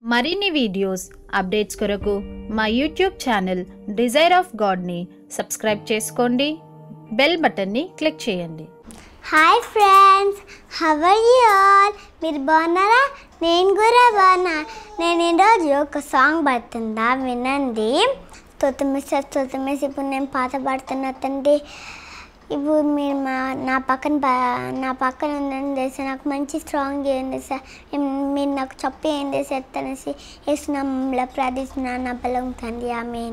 మరిన్ని videos updates కొరకు మా యూట్యూబ్ ఛానల్ డిజైర్ ఆఫ్ గాడ్ని సబ్స్క్రైబ్ చేసుకోండి బెల్ బటన్ని క్లిక్ చేయండి hi friends how are you all మీరు బాగున్నారా నేను కూడా బాగున్నా నేను ఈరోజు ఒక సాంగ్ పాడుతుందా వినండి తొత్తమిస తొత్తమిస ఇప్పుడు నేను పాట పాడుతున్నా తండ్రి ఇప్పుడు మీరు మా నా పక్కన బా- నా పక్కన ఉందని తెలిసి నాకు మంచి స్ట్రాంగ్ చేయండి సార్ మీరు నాకు చెప్పి ఏం చేసేస్తానేసి వేసినాంలో ప్రార్థిస్తున్నా నా బలం తండ్రి ఆమె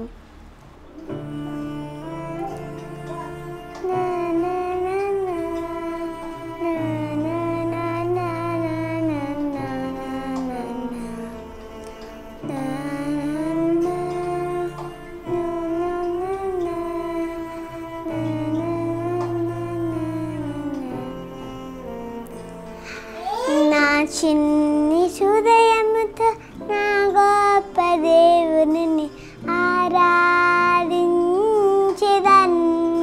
నా చిన్ని హృదయముతో నా గొప్ప దేవుని ఆరాధించేదన్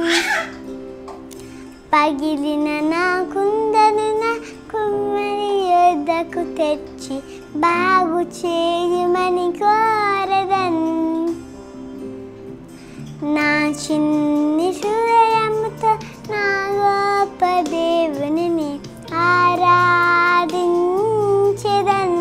పగిలిన నా కుందను నా కుమ్మరి యొద్దకు తెచ్చి బాగు చేయమని కోరదన్ నా చిన్ని హృదయముతో నా గొప్ప దేవుని ఆరాధించెదన్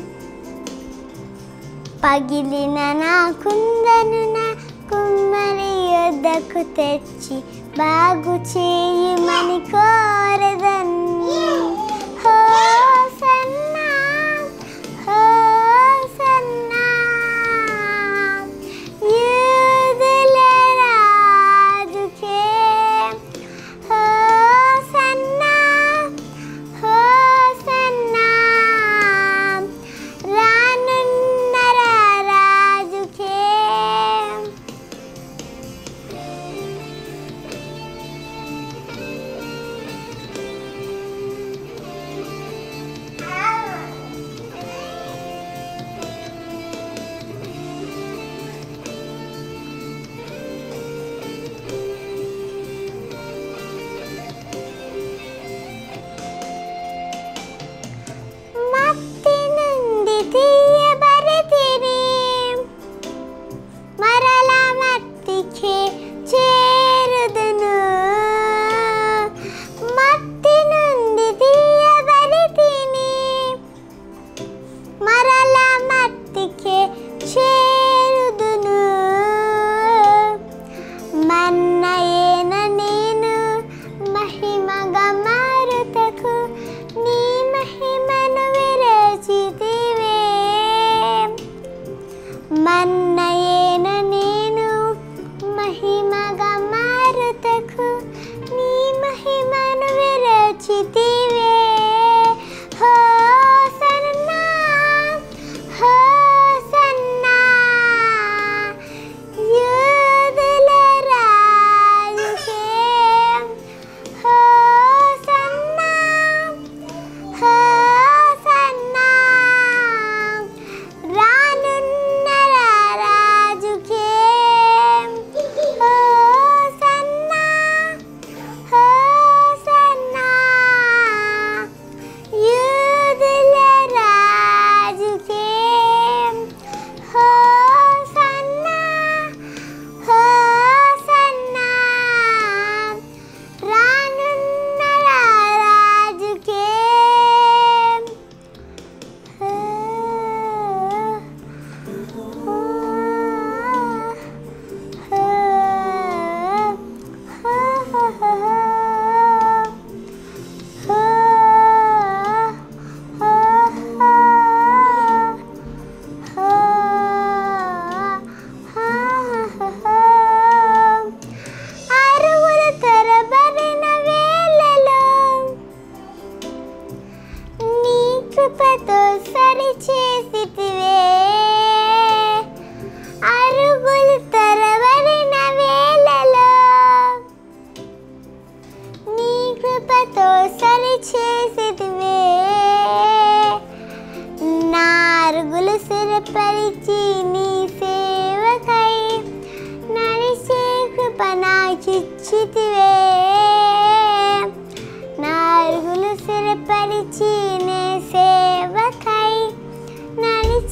పగిలిన నా కుందను నా కుమ్మరి యొద్దకు తెచ్చి బాగు చేయమని కోరదన్ హోసన్నా హోసన్నా యూదుల రాజుకే హోసన్నా హోసన్నా రానున్న రాజుకే మట్టి నుండి తీయబడితిని మరలా మట్టికి చేరుదును మట్టి నుండి తీయబడితిని మరలా మట్టికి చేరుదును మన్నయేన నేను మహిమగా మారుటకు నీ మహిమను విరచితివే మన్నయేన నేను మహిమగా మారుటకు నీ మహిమను విరచితివే హోసన్నా హోసన్నా యూదుల రాజుకే హోసన్నా హోసన్నా రానున్న రాజుకే హోసన్నా హోసన్నా యూదుల రాజుకే హోసన్నా హోసన్నా రానున్న రాజుకే అరువులు తరబడిన వేళలో నీ కృపతో సరిచేసితివే అరుగులు తరబడిన వేళలో నీ కృపతో సరిచేసితివే నా అరుగులు సిరపరిచి నీ సేవకై నడిచే కృప నాకిచ్చితివే నా అరుగులు సిరపరిచి నే సేవకై